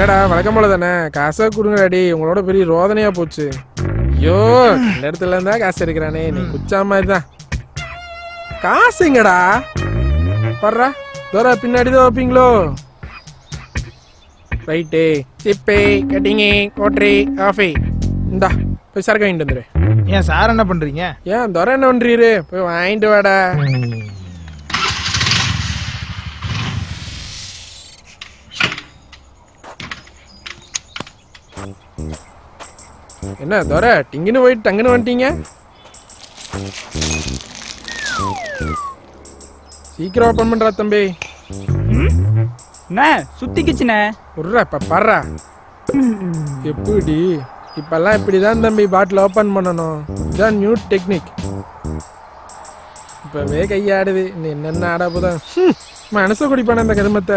என்னடா வழக்கம் போல தானே காசை கொடுங்கடாடி உங்களோட பெரிய ரோதனையா போச்சு ஐயோ இந்த இடத்துல இருந்தா காசு எடுக்கிறானே நீ குச்சா மாதிரி தான் காசுங்கடா பர்றா தோரா பின்னாடி தான் வைப்பீங்களோ ரைட்டு சிப்பே கட்டிங்கு கோட்ரி காஃபி இந்தா போய் சரக்கு வாங்கிட்டு வந்துரு ஏன் சார் என்ன பண்றீங்க ஏன் துரை என்ன பண்றீரு போய் வாங்கிட்டு வாடா என்ன துரை டிங்குன்னு போயிட்டு டங்குன்னு வந்துட்டீங்க சீக்கிரம் ஓப்பன் பண்றா தம்பி அண்ணே சுத்திக்குச்சுண்ணே உர்றா இப்ப பர்றா எப்படி இப்பெல்லாம் இப்படிதான் தம்பி பாட்டில் ஓப்பன் பண்ணணும் இதுதான் நியூ டெக்னிக் இப்பவே கையாடுது நீ என்னென்ன ஆட போதான் மனசு குடிப்பான அந்த கருமத்தை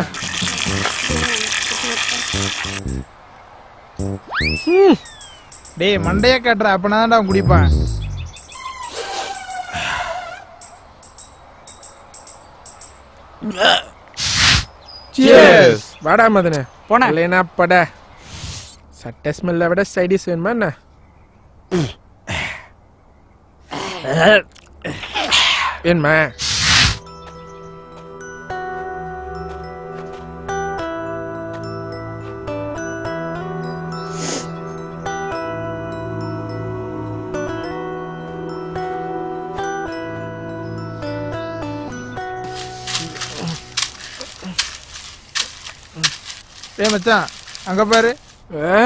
ஹம், டேய் மண்டைய காட்டுற அப்பனா தான்டா அவன் குடிப்பான் cheers. வாடா மதனே போனேன். இல்லைனா பட சட்டை ஸ்மெல்லை விட சைடிஸ் வேணுமா என்ன வேணுமா டேய் மச்சான் அங்க பாரு ஆ?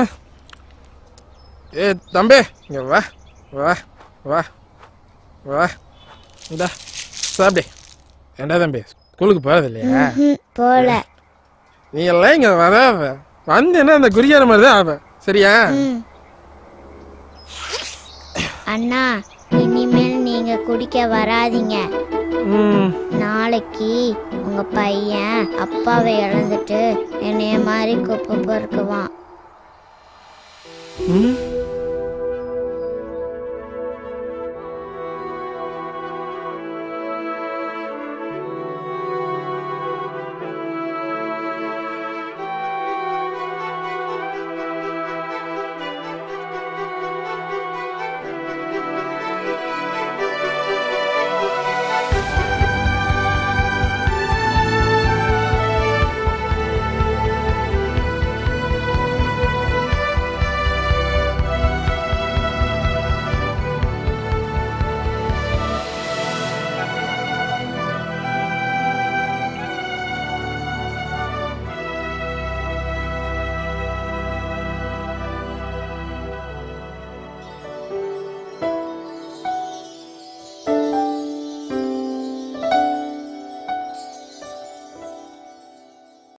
ஏ தம்பி இங்க வா வா வா வா இந்தா சாப்பிடு ஏண்டா தம்பி ஸ்கூலுக்கு போறது இல்லையா போல நீ எல்லாம் இங்க வராத வந்தேன்னா அந்த குறியார மாதிரி தான் ஆவ சரியா அண்ணா இனிமேல் நீங்க குடிக்க வராதீங்க ம் நாளைக்கு உங்க பையன் அப்பாவை இழந்துட்டு என்னைய மாதிரி குப்பை பொறுக்குவான் ம்